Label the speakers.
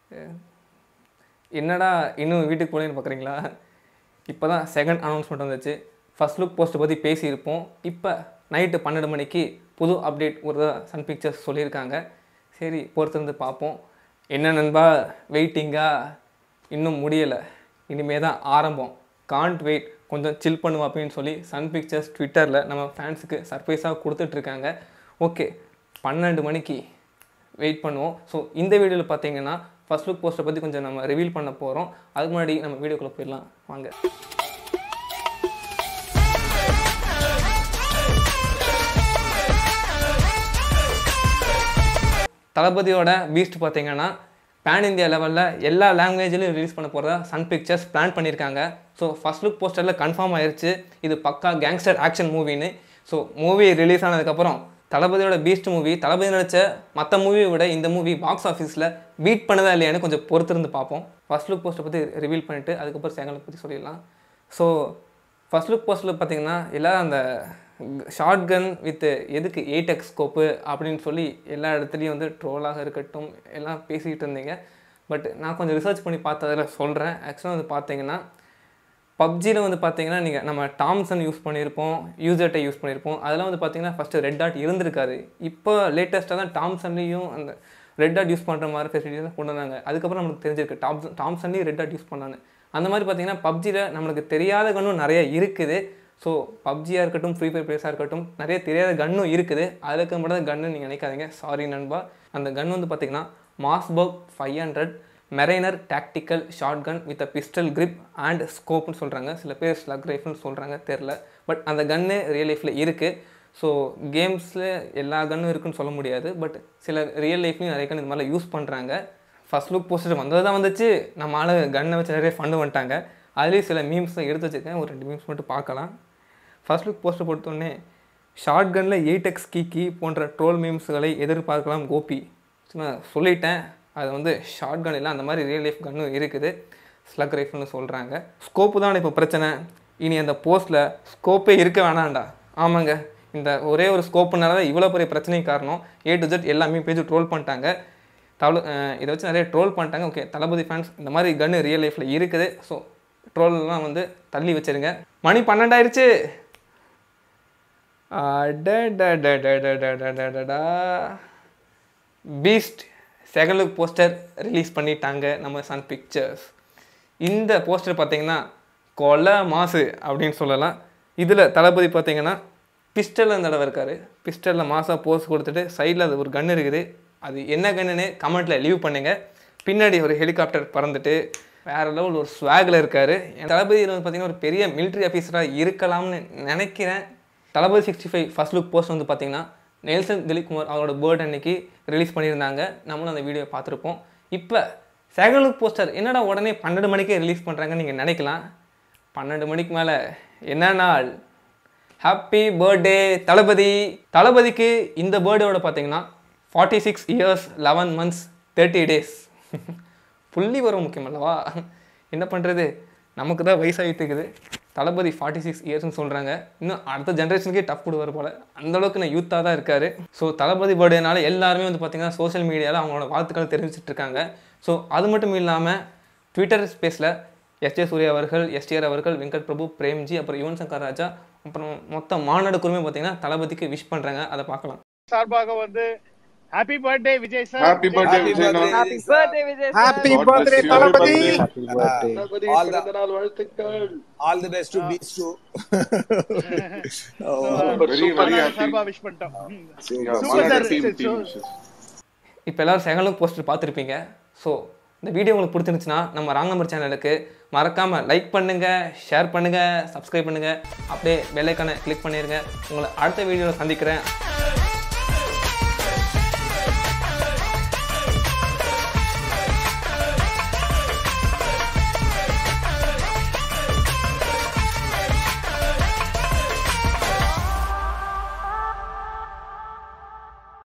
Speaker 1: என்னடா இன்னும் வீட்டுக்கு போகலன்னு பார்க்குறீங்களா இப்போ தான் செகண்ட் அனௌன்ஸ்மெண்ட் வந்துச்சு ஃபர்ஸ்ட் லுக் போஸ்ட்டை பற்றி பேசியிருப்போம் இப்போ நைட்டு பன்னெண்டு மணிக்கு புது அப்டேட் ஒரு சன் பிக்சர்ஸ் சொல்லியிருக்காங்க சரி பொறுத்திருந்து பார்ப்போம் என்ன நண்பா வெயிட்டிங்கா இன்னும் முடியலை இனிமே தான் ஆரம்பம் காண்ட் வெயிட் கொஞ்சம் சில் பண்ணுவோம் அப்படின்னு சொல்லி சன் பிக்சர்ஸ் ட்விட்டரில் நம்ம ஃபேன்ஸுக்கு சர்ப்ரைஸாக கொடுத்துட்ருக்காங்க ஓகே பன்னெண்டு மணிக்கு வெயிட் பண்ணுவோம் ஸோ இந்த வீடியோவில் பார்த்தீங்கன்னா ஃபர்ஸ்ட் லுக் போஸ்ட்டை பற்றி கொஞ்சம் நம்ம ரிவீல் பண்ண போகிறோம் அதுக்கு முன்னாடி நம்ம வீடியோக்குள்ளே போயிடலாம் வாங்க தளபதியோட பீஸ்ட் பார்த்தீங்கன்னா பேன் இந்தியா லெவலில் எல்லா லாங்குவேஜ்லையும் ரிலீஸ் பண்ண போகிறதா சன் பிக்சர்ஸ் பிளான் பண்ணியிருக்காங்க ஸோ ஃபர்ஸ்ட் லுக் போஸ்டரில் கன்ஃபார்ம் ஆயிருச்சு இது பக்கா கேங்ஸ்டர் ஆக்ஷன் மூவின்னு ஸோ மூவி ரிலீஸ் ஆனதுக்கப்புறம் தளபதியோட பீஸ்ட் மூவி தளபதி நடித்த மற்ற மூவியை விட இந்த மூவி பாக்ஸ் ஆஃபீஸில் பீட் பண்ணதா இல்லையான்னு கொஞ்சம் பொறுத்திருந்து பார்ப்போம் ஃபர்ஸ்ட் லுக் போஸ்ட்டை பற்றி ரிவீல் பண்ணிவிட்டு அதுக்கப்புறம் செகண்ட் பற்றி சொல்லிடலாம் ஸோ ஃபர்ஸ்ட் லுக் போஸ்ட்டில் பார்த்தீங்கன்னா எல்லாம் அந்த ஷார்ட் கன் வித் எதுக்கு எயிட் எக்ஸ் ஸ்கோப்பு அப்படின்னு சொல்லி எல்லா இடத்துலையும் வந்து ட்ரோலாக இருக்கட்டும் எல்லாம் பேசிக்கிட்டு இருந்தீங்க பட் நான் கொஞ்சம் ரிசர்ச் பண்ணி பார்த்ததில் சொல்கிறேன் ஆக்சுவலாக வந்து பார்த்தீங்கன்னா பப்ஜியில் வந்து பார்த்தீங்கன்னா நீங்கள் நம்ம டாம்சன் யூஸ் பண்ணியிருப்போம் யூசர்ட்டை யூஸ் பண்ணியிருப்போம் அதெல்லாம் வந்து பார்த்தீங்கன்னா ஃபஸ்ட்டு ரெட் டாட் இருந்திருக்காது இப்போ லேட்டஸ்ட்டாக தான் டாம்சன்லேயும் அந்த ரெட் டாட் யூஸ் பண்ணுற மாதிரி ஃபெசிலிட்டிஸ் கொண்டு வந்தாங்க அதுக்கப்புறம் நம்மளுக்கு தெரிஞ்சிருக்கு டாம்சன் டாம்சன்லேயும் ரெட் டாட் யூஸ் பண்ணான்னு அந்த மாதிரி பார்த்தீங்கன்னா பப்ஜியில் நம்மளுக்கு தெரியாத கன்னும் நிறைய இருக்குது ஸோ பப்ஜியாக இருக்கட்டும் ஃப்ரீ ஃபயர் பிளேஸாக இருக்கட்டும் நிறைய தெரியாத கன்னும் இருக்குது அதுக்கு மட்டும் கன்னு நீங்கள் நினைக்காதீங்க சாரி நண்பா அந்த கன் வந்து பார்த்தீங்கன்னா Mossberg five hundred Mariner tactical short gun with a pistol grip and ஸ்கோப்னு சொல்கிறாங்க சில பேர் ஸ்லக் ரைஃபிள்னு சொல்கிறாங்க தெரில பட் அந்த கன்னு ரியல் லைஃப்பில் இருக்குது ஸோ கேம்ஸில் எல்லா கன்னும் இருக்குன்னு சொல்ல முடியாது பட் சில ரியல் லைஃப்லையும் நிறைய கன் இது மாதிரிலாம் யூஸ் பண்ணுறாங்க ஃபர்ஸ்ட் லுக் போஸ்டர் வந்தது தான் வந்துச்சு நம்ம ஆளு கன்னை வச்சு நிறைய ஃபண்டு வந்துட்டாங்க அதுலேயும் சில மீம்ஸ் எடுத்து வச்சுருக்கேன் ஒரு ரெண்டு மீம்ஸ் மட்டும் பார்க்கலாம் ஃபர்ஸ்ட் லுக் போஸ்டர் பொறுத்தோடனே ஷார்ட் கனில் எயிட் எக்ஸ் கீக்கி போன்ற ட்ரோல் மீம்ஸ்களை எதிர்பார்க்கலாம் கோபி சும்மா சொல்லிட்டேன் அது வந்து ஷார்ட் கன் இல்லை அந்த மாதிரி ரியல் லைஃப் கன்னும் இருக்குது ஸ்லக் ரைஃபிள்னு சொல்கிறாங்க ஸ்கோப்பு தான் இப்போ பிரச்சனை இனி அந்த போஸ்ட்டில் ஸ்கோப்பே இருக்க வேணாம்டா ஆமாங்க இந்த ஒரே ஒரு ஸ்கோப்புனால தான் இவ்வளோ பெரிய பிரச்சனைக்கு காரணம் ஏ டு ஜெட் எல்லாமே பேஜ் ட்ரோல் பண்ணிட்டாங்க தவள இதை வச்சு நிறைய ட்ரோல் பண்ணிட்டாங்க ஓகே தளபதி ஃபேன்ஸ் இந்த மாதிரி கன்று ரியல் லைஃப்பில் இருக்குது ஸோ ட்ரோல்லாம் வந்து தள்ளி வச்சிருங்க மணி பன்னெண்டாயிருச்சு அடடடடடடடடடடா. Beast second look poster release பண்ணிட்டாங்க நம்ம சன் பிக்சர்ஸ் இந்த போஸ்டர் பார்த்தீங்கன்னா கொலை மாசு அப்படின்னு சொல்லலாம் இதில் தளபதி பார்த்தீங்கன்னா பிஸ்டலில் அந்த தடவை இருக்காரு பிஸ்டலில் மாசாக போஸ் கொடுத்துட்டு சைடில் அது ஒரு கன் இருக்குது அது என்ன கன்னுன்னு கமெண்ட்டில் லீவ் பண்ணுங்க பின்னாடி ஒரு ஹெலிகாப்டர் பறந்துட்டு வேறு லெவல் ஒரு ஸ்வாகில் இருக்கார் என் தளபதி வந்து பார்த்தீங்கன்னா ஒரு பெரிய military ஆஃபீஸராக இருக்கலாம்னு நினைக்கிறேன் Thalapathy sixty five first look post வந்து பார்த்தீங்கன்னா நெல்சன் திலீப்குமார் அவரோட பேர்ட் அன்னைக்கு ரிலீஸ் பண்ணியிருந்தாங்க நம்மளும் அந்த வீடியோ பார்த்துருப்போம் இப்போ செகண்ட் லுக் போஸ்டர் என்னடா உடனே பன்னெண்டு மணிக்கே ரிலீஸ் பண்ணுறாங்கன்னு நீங்கள் நினைக்கலாம் பன்னெண்டு மணிக்கு மேலே என்ன நாள் ஹாப்பி பர்த்டே தளபதி தளபதிக்கு இந்த பர்த்டேவோட பார்த்தீங்கன்னா forty six years eleven months thirty days புள்ளி வரும் முக்கியம் அல்லவா என்ன பண்ணுறது நமக்கு தான் வயசாகிட்டு இருக்குது தளபதி ஃபார்ட்டி சிக்ஸ் இயர்ஸ்னு சொல்கிறாங்க இன்னும் அடுத்த ஜென்ரேஷனுக்கே டஃப் கொடுவார் போல் அந்த அளவுக்கு நான் யூத்தாக தான் இருக்கார் ஸோ தளபதி பர்த்டேனால எல்லாருமே வந்து பார்த்திங்கன்னா சோஷியல் மீடியாவில் அவங்களோட வாழ்த்துக்களை தெரிவிச்சிட்டு இருக்காங்க ஸோ அது மட்டும் இல்லாமல் ட்விட்டர் ஸ்பேஸில் எஸ் ஜே சூர்யா அவர்கள் எஸ்டிஆர் அவர்கள் வெங்கட் பிரபு பிரேம்ஜி அப்புறம் யுவன் சங்கர் ராஜா அப்புறம் மொத்த மாநாடு குழுமே பார்த்தீங்கன்னா தளபதிக்கு விஷ் பண்ணுறாங்க அதை பார்க்கலாம்
Speaker 2: சார்பாக வந்து happy birthday Vijay sir
Speaker 3: Happy birthday,
Speaker 2: Happy
Speaker 3: Vijay
Speaker 2: birthday.
Speaker 3: Nal.
Speaker 4: Happy birthday, Vijay.
Speaker 5: Happy
Speaker 3: God
Speaker 5: birthday,
Speaker 3: bless you.
Speaker 5: Thalapathy.
Speaker 3: Happy birthday.
Speaker 5: Happy
Speaker 4: All the-
Speaker 3: பிறந்தநாள் வாழ்த்துக்கள்
Speaker 4: All the best to Beast too.
Speaker 2: So,
Speaker 3: Very,
Speaker 2: super
Speaker 3: very
Speaker 2: நாள்
Speaker 3: happy.
Speaker 2: சார்பா wish பண்ணிட்டோம் ம்.
Speaker 3: Yeah,
Speaker 2: Super
Speaker 3: Malaga
Speaker 2: sir.
Speaker 3: team,
Speaker 2: So-
Speaker 3: team wishes.
Speaker 1: இப்போ எல்லாரும் second look poster பார்த்துருப்பீங்க so இந்த வீடியோ உங்களுக்கு பிடிச்சிருந்துச்சுன்னா நம்ம ராங் நம்பர் சேனலுக்கு மறக்காமல் லைக் பண்ணுங்கள் ஷேர் பண்ணுங்கள் சப்ஸ்கிரைப் பண்ணுங்கள் அப்படியே பெல்லைக்கான கிளிக் பண்ணிடுங்க உங்களை அடுத்த வீடியோவில் சந்திக்கிறேன்